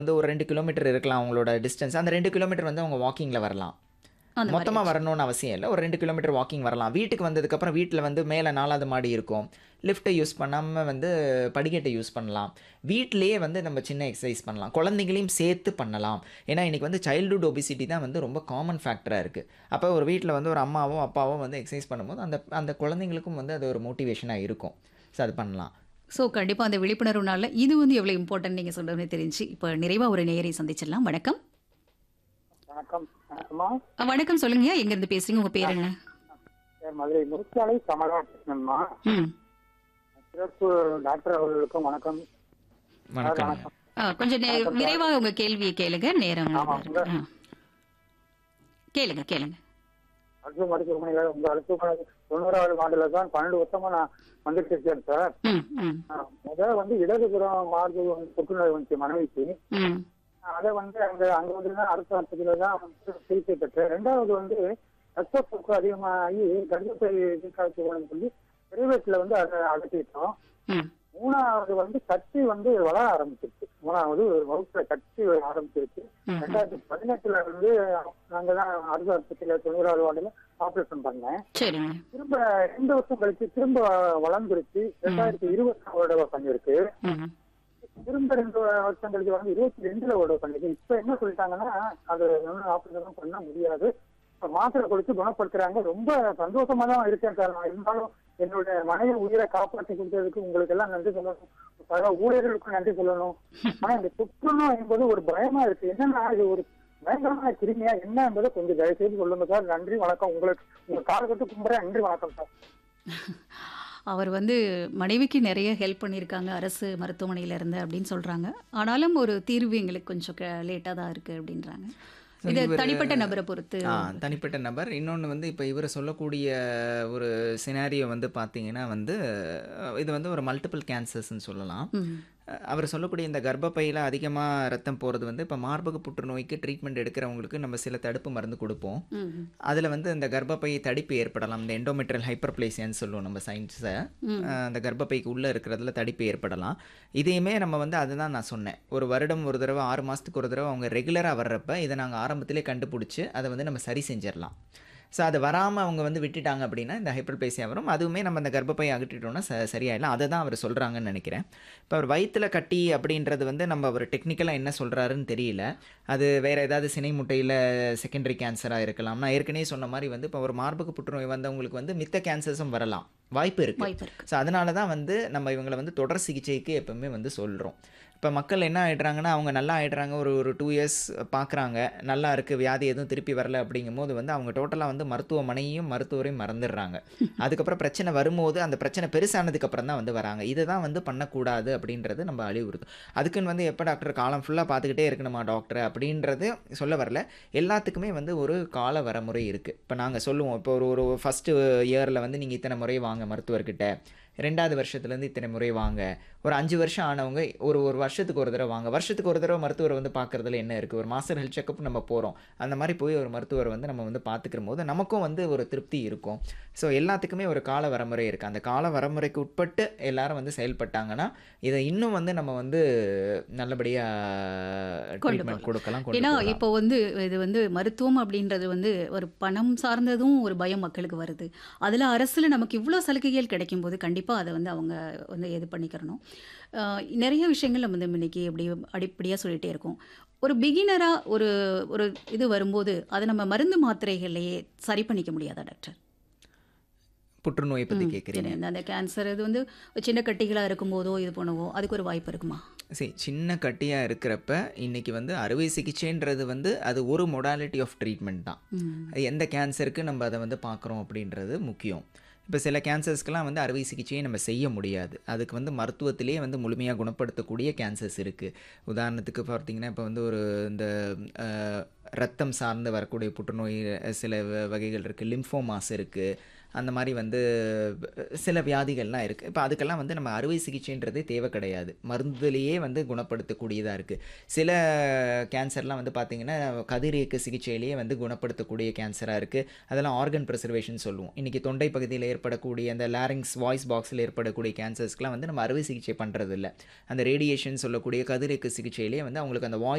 வந்து ஒரு 2 கிலோமீட்டர் இருக்கலாம் அவங்களோட டிஸ்டன்ஸ். அந்த 2 கிலோமீட்டர் வந்து அவங்க வாக்கிங்ல வரலாம். அந்த மாரி மொத்தமா ஆச்சு. வரணும்னு அவசியம் இல்ல. ஒரு 2 கிலோமீட்டர் வாக்கிங் வரலாம். வீட்டுக்கு வந்ததுக்கப்புறம் வீட்ல வந்து மேல 4வது மாடி இருக்கும். லிஃப்ட்ட யூஸ் பண்ணாம வந்து படிக்கட்ட யூஸ் பண்ணலாம். வீட்லயே வந்து நம்ம சின்ன எக்சர்சைஸ் பண்ணலாம். குழந்தைங்களையும் சேர்த்து பண்ணலாம். ஏன்னா இன்னைக்கு வந்து சைல்ட்ஹுட் ஒபிசிட்டி தான் வந்து ரொம்ப காமன் ஃபேக்டரா இருக்கு. அப்ப ஒரு வீட்ல வந்து ஒரு அம்மாவோ, அப்பாவோ வந்து எக்சர்சைஸ் பண்ணும்போது அந்த அந்த குழந்தைங்களுக்கும் வந்து அது ஒரு மோட்டிவேஷனா இருக்கும். ஸோ அது பண்ணலாம். ஸோ கண்டிப்பா அந்த விழிப்புணர்வு நாள்ல இது வந்து எவ்வளோ இம்பார்ட்டன்ட் நீங்க சொல்றது தெரிஞ்சு. இப்போ நிறைவா ஒரு நேயரை சந்திச்சிடலாம். வணக்கம். வணக்கம் வணக்கம்மா அ, வணக்கம் சொல்லுங்க. எங்க இருந்து பேசுறீங்க? உங்க பேர் என்ன? என் மதுரை முருச்சாலை கமலா கிருஷ்ணன்மா ம். சிறப்பு டாக்டர் அவர்களுக்கும் வணக்கம் வணக்கம். வணக்கம் ஆ, கொஞ்சம் நே விரைவா உங்க கேள்வியை கேளுங்க. நேரம் ஆமா, இருக்கு. ஆ. கேளுங்க கேளுங்க. அரசு மருத்துவமனையில உங்க மருத்துவமனை தொண்ணூறாவது ஆண்டுல தான் பன்னெண்டு வருஷமா நான் வந்துட்டு இருக்கேன் சார் ம் ம் ஆ, முதல்ல வந்து இடதுபுறம் மார்பு வந்து புற்றுநோய் வந்துச்சு மனைவிக்கு ம் அதை வந்து அங்க அங்க வந்து தான் அரசு ஆஸ்பத்திரியில தான் வந்து சிகிச்சை பெற்றேன் ரெண்டாவது வந்து ரத்தப்போக்கு அதிகமாகி கர்ப்பப்பை எதிர்காலத்து சொல்லி பிரைவேட்ல வந்து அதை அகற்றிட்டோம் ம் மூணாவது வந்து கட்டி வந்து வளர ஆரம்பிச்சிருச்சு மூணாவது வகுப்புல கட்டி வர ஆரம்பிச்சிருச்சு ம் ரெண்டாயிரத்தி பதினெட்டுல வந்து நாங்க தான் அரசு ஆஸ்பத்திரியில தொண்ணூறாவது வார்டுல ஆபரேஷன் பண்ணேன் சரிங்க. திரும்ப ரெண்டு வருஷம் கழிச்சு திரும்ப வளர்ந்துருச்சு ரெண்டாயிரத்தி இருபத்தி ஒரு பண்ணிருக்கு ம் திரும்ப ரெண்டு வருஷம் கழிச்சு வந்து இருபத்தி ரெண்டுல ஒரு பண்ணிருக்கு இப்ப என்ன சொல்லிட்டாங்கன்னா அது ஒன்றும் ஆபரேஷன் பண்ண முடியாது இப்ப மாத்திரை கொடுத்து குணப்படுத்துறாங்க ரொம்ப சந்தோஷமா தான் இருக்கேன் சார் நான் இருந்தாலும் என்னோட மனைவி உயிரை காப்பாற்றி கொடுத்ததுக்கு உங்களுக்கு எல்லாம் நன்றி சொல்லணும் பல ஊழியர்களுக்கும் நன்றி சொல்லணும் ஆனா இந்த புற்றுநோய் என்பது ஒரு பயமா இருக்கு என்னன்னா இது ஒரு பயங்கரமான கிருமியா என்ன என்பதை கொஞ்சம் தயவு செய்து சொல்லுங்க சார் நன்றி வணக்கம் உங்களுக்கு உங்க காலகட்டு கும்பிட்றேன் நன்றி வணக்கம் சார் அவர் வந்து மனைவிக்கு நிறைய ஹெல்ப் பண்ணியிருக்காங்க அரசு மருத்துவமனையில இருந்து அப்படின்னு சொல்றாங்க. ஆனாலும் ஒரு தீர்வு எங்களுக்கு கொஞ்சம் லேட்டா தான் இருக்கு அப்படின்றாங்க. ஸோ இது இவரு தனிப்பட்ட நபரை பொறுத்து. ஆ தனிப்பட்ட நபர். இன்னொன்னு வந்து இப்ப இவரு சொல்லக்கூடிய ஒரு சினாரியோ வந்து பார்த்தீங்கன்னா வந்து அ இது வந்து ஒரு மல்டிபிள் கேன்சர்ஸ்ன்னு சொல்லலாம். ம். அ அவர் சொல்லக்கூடிய இந்த கர்ப்பப்பையில அதிகமா ரத்தம் போறது வந்து இப்ப மார்பக புற்றுநோய்க்கு ட்ரீட்மெண்ட் எடுக்கிறவங்களுக்கு நம்ம சில தடுப்பு மருந்து குடுப்போம். ம். அதுல வந்து இந்த கர்ப்பப்பை தடிப்பு ஏற்படலாம். இந்த எண்டோமெட்ரியல் ஹைப்பர்ப்ளேசியான்னு சொல்லுவோம் நம்ம சயின்ஸ்ல. ம். அ அந்த கர்ப்பப்பைக்கு உள்ள இருக்கிறதுல தடிப்பு ஏற்படலாம். இதையுமே நம்ம வந்து அதுதான் நான் சொன்னேன். ஒரு வருடம் ஒரு தடவ 6 மாசத்துக்கு ஒரு தடவ அவங்க ரெகுலரா வர்றப்ப இத நாங்க ஆரம்பத்திலே கண்டுபிடிச்சு அத வந்து நம்ம சரி செஞ்சிரலாம். ஸோ அது வராம அவங்க வந்து விட்டுட்டாங்க அப்படின்னா இந்த ஹைப்பர்ப்ளேசியா வரும். அதுவுமே நம்ம அந்த கர்ப்பப்பைய அகற்றிட்டோம்னா ச சரியாயிடலாம். அத தான் அவர் சொல்றாங்கன்னு நெனைக்கிறேன். இப்ப அவர் வயித்துல கட்டி அப்படின்றது வந்து நம்ம அவர் டெக்னிக்கலா என்ன சொல்றாருன்னு தெரியல. அது வேற ஏதாவது சினை முட்டையில செகண்டரி கேன்சரா இருக்கலாம். நான் ஏற்கனவே சொன்ன மாரி வந்து இப்ப ஒரு மார்பக புற்றுநோய் வந்தவங்களுக்கு வந்து மித்த கேன்சர்ஸும் வரலாம். வாய்ப்பு இருக்கு. வாய்ப்பு இருக்கு. ஸோ அதனால தான் வந்து நம்ம இவங்கள வந்து தொடர் சிகிச்சைக்கு எப்பவுமே வந்து சொல்றோம். இப்ப மக்கள் என்ன ஆயிடுறாங்கன்னா, அவங்க நல்லா ஆயிடுறாங்க. ஒரு ஒரு 2 இயர்ஸ் பார்க்குறாங்க. நல்லா இருக்கு. வியாதி எதுவும் திருப்பி வரல அப்படிங்கும்போது வந்து அவங்க டோட்டலா வந்து மருத்துவமனையையும், மருத்துவரையும் மறந்துடுறாங்க. அதுக்கப்புறம் பிரச்சனை வரும்போது அந்த பிரச்சனை பெருசானதுக்கு அப்புறம் தான் வந்து வராங்க. இத தான் வந்து பண்ணக்கூடாது அப்படின்றது நம்ம அறிவுறுத்தும். அதுக்குன்னு வந்து எப்ப டாக்டர் காலம் ஃபுல்லா பார்த்துக்கிட்டே இருக்கணுமா டாக்டர் அப்படின்றது சொல்ல வரல. எல்லாத்துக்குமே வந்து ஒரு கால வரமுறை இருக்கு. இப்ப நாங்க சொல்லுவோம். இப்போ ஒரு ஒரு ஃபர்ஸ்ட் இயர்ல வந்து நீங்க இத்தனை முறை வாங்க மருத்துவர்கிட்ட. 2வது வருஷத்துலேருந்து இத்தனை முறை வாங்க. ஒரு 5 வருஷம் ஆனவங்க ஒரு ஒரு வருஷத்துக்கு ஒரு தடவ வாங்க. வருஷத்துக்கு ஒரு தடவ மருத்துவர வந்து பார்க்கறதுல என்ன இருக்கு? ஒரு மாஸ்டர் ஹெல்த் செக்கப் நம்ம போறோம். அந்த மாரி போய் ஒரு மருத்துவர வந்து நம்ம வந்து பார்த்துக்கிறம்போது நமக்கும் வந்து ஒரு திருப்தி இருக்கும். ஸோ எல்லாத்துக்குமே ஒரு கால வரமுறை இருக்கு. அந்த கால வரமுறைக்கு உட்பட்டு எல்லாரும் வந்து செயல்பட்டாங்கன்னா, இத இன்னும் வந்து நம்ம வந்து நல்லபடியா கொண்டு ட்ரீட்மெண்ட் போகலாம். கொடுக்கலாம். கொண்டு ஏன்னா போகலாம். இப்போ வந்து இது வந்து மருத்துவம் அப்படின்றது வந்து ஒரு பணம் சார்ந்ததும் ஒரு பயம் மக்களுக்கு வருது. அதுல அரசுல நமக்கு இவ்ளோ சலுகைகள் கிடைக்கும்போது கண்டிப்பா அத வந்து அவங்க வந்து இது பண்ணிக்கிறணும். அ நிறைய விஷயங்கள் நம்ம வந்து இன்னைக்கு அப்படி அடிப்படையா சொல்லிட்டே இருக்கோம். ஒரு பிகினரா ஒரு ஒரு இது வரும்போது அத நம்ம மருந்து மாத்திரைகள்லயே சரி பண்ணிக்க முடியாதா டாக்டர்? புற்றுநோய பத்தி ம். கேட்குறீங்க. சரி அந்த கேன்சர் இது வந்து சின்ன கட்டிகளா இருக்கும்போதோ இது பண்ணவோ அதுக்கு ஒரு வாய்ப்பு இருக்குமா? சரி சின்ன கட்டியா இருக்கிறப்ப இன்னைக்கு வந்து அறுவை சிகிச்சைன்றது வந்து அது ஒரு மொடாலிட்டி ஆஃப் ட்ரீட்மெண்ட் தான். ம். எந்த கேன்சருக்கு நம்ம அத வந்து பார்க்குறோம் அப்படின்றது முக்கியம். இப்ப சில கேன்சர்ஸ்க்குலாம் வந்து அறுவை சிகிச்சையே நம்ம செய்ய முடியாது. அதுக்கு வந்து மருத்துவத்திலேயே வந்து முழுமையா குணப்படுத்தக்கூடிய கேன்சர்ஸ் இருக்கு. உதாரணத்துக்கு பார்த்தீங்கன்னா, இப்ப வந்து ஒரு இந்த அ ரத்தம் சார்ந்து வரக்கூடிய புற்றுநோய் சில வ வகைகள் இருக்கு. லிம்ஃபோமாஸ் இருக்கு. அந்த மாதிரி வந்து சில வியாதிகள்லாம் இருக்குது இப்போ அதுக்கெல்லாம் வந்து நம்ம அறுவை சிகிச்சைன்றதே தேவை கிடையாது மருந்துலேயே வந்து குணப்படுத்தக்கூடியதாக இருக்குது சில கேன்சர்லாம் வந்து பார்த்திங்கன்னா கதிரியக்க சிகிச்சையிலேயே வந்து குணப்படுத்தக்கூடிய கேன்சராக இருக்குது அதெல்லாம் ஆர்கன் ப்ரிசர்வேஷன் சொல்லுவோம் இன்றைக்கி தொண்டை பகுதியில் ஏற்படக்கூடிய அந்த லேரிங்ஸ் வாய்ஸ் பாக்ஸில் ஏற்படக்கூடிய கேன்சர்ஸ்க்குலாம் வந்து நம்ம அறுவை சிகிச்சை பண்ணுறது இல்லை அந்த ரேடியேஷன் சொல்லக்கூடிய கதிரியக்க சிகிச்சையிலேயே வந்து அவங்களுக்கு அந்த வாய்ஸ்